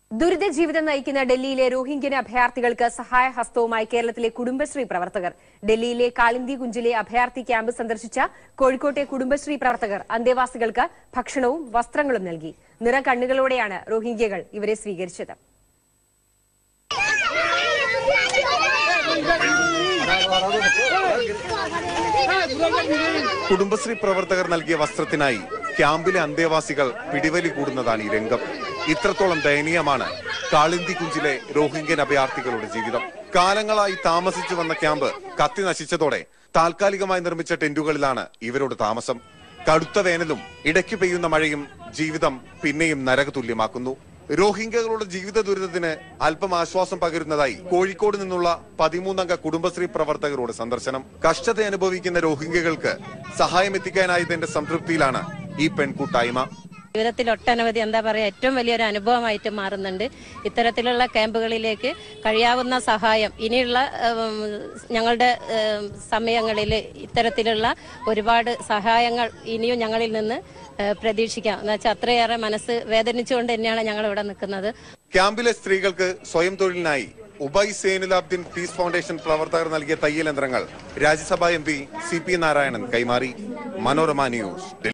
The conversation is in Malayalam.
ദുരിത ജീവിതം നയിക്കുന്ന ഡൽഹിയിലെ റോഹിംഗ്യൻ അഭയാർത്ഥികൾക്ക് സഹായഹസ്തവുമായി കേരളത്തിലെ കുടുംബശ്രീ പ്രവർത്തകർ ഡൽഹിയിലെ കാളിന്തി കുഞ്ചിലെ അഭയാർത്ഥി ക്യാമ്പ് സന്ദർശിച്ച കോഴിക്കോട്ടെ കുടുംബശ്രീ പ്രവർത്തകർ അന്തേവാസികൾക്ക് ഭക്ഷണവും വസ്ത്രങ്ങളും നൽകി നിറ കണ്ണുകളോടെയാണ് റോഹിംഗ്യകൾ ഇവരെ സ്വീകരിച്ചത് കുടുംബശ്രീ പ്രവർത്തകർ നൽകിയ വസ്ത്രത്തിനായി ക്യാമ്പിലെ അന്തേവാസികൾ പിടിവലി കൂടുന്നതാണ് ഈ രംഗം ഇത്രത്തോളം ദയനീയമാണ് കാളിന്തി കുഞ്ചിലെ റോഹിംഗ്യൻ അഭയാർത്ഥികളുടെ ജീവിതം കാലങ്ങളായി താമസിച്ചു വന്ന ക്യാമ്പ് കത്തി നശിച്ചതോടെ താൽക്കാലികമായി നിർമ്മിച്ച ടെന്റുകളിലാണ് ഇവരുടെ താമസം കടുത്ത വേനലും ഇടയ്ക്ക് പെയ്യുന്ന മഴയും ജീവിതം പിന്നെയും നരകതുല്യമാക്കുന്നു റോഹിംഗ്യകളുടെ ജീവിത ദുരിതത്തിന് അല്പം ആശ്വാസം പകരുന്നതായി കോഴിക്കോട് നിന്നുള്ള പതിമൂന്നംഗ കുടുംബശ്രീ പ്രവർത്തകരുടെ സന്ദർശനം കഷ്ടത അനുഭവിക്കുന്ന റോഹിംഗ്യകൾക്ക് സഹായം എത്തിക്കാനായതിന്റെ സംതൃപ്തിയിലാണ് ഈ പെൺകൂട്ടായ്മ ജീവിതത്തിൽ ഒട്ടനവധി എന്താ പറയുക ഏറ്റവും വലിയൊരു അനുഭവമായിട്ട് മാറുന്നുണ്ട് ഇത്തരത്തിലുള്ള ക്യാമ്പുകളിലേക്ക് കഴിയാവുന്ന സഹായം ഇനിയുള്ള ഉം, ഞങ്ങളുടെ ഉം, സമയങ്ങളിൽ ഇത്തരത്തിലുള്ള ഒരുപാട് സഹായങ്ങൾ ഇനിയും ഞങ്ങളിൽ നിന്ന് ഏഹ്, പ്രതീക്ഷിക്കാം എന്ന് വെച്ചാൽ അത്രയേറെ മനസ്സ് വേദനിച്ചുകൊണ്ട് തന്നെയാണ് ഞങ്ങൾ ഇവിടെ നിൽക്കുന്നത് ക്യാമ്പിലെ സ്ത്രീകൾക്ക് സ്വയം തൊഴിലിനായി ഉബൈ സേനുലാബ്ദിൻ പീസ് ഫൗണ്ടേഷൻ പ്രവർത്തകർ നൽകിയ തയ്യൽ യന്ത്രങ്ങൾ Rajya Sabha M P C P Narayanan കൈമാറി മനോരമ ന്യൂസ്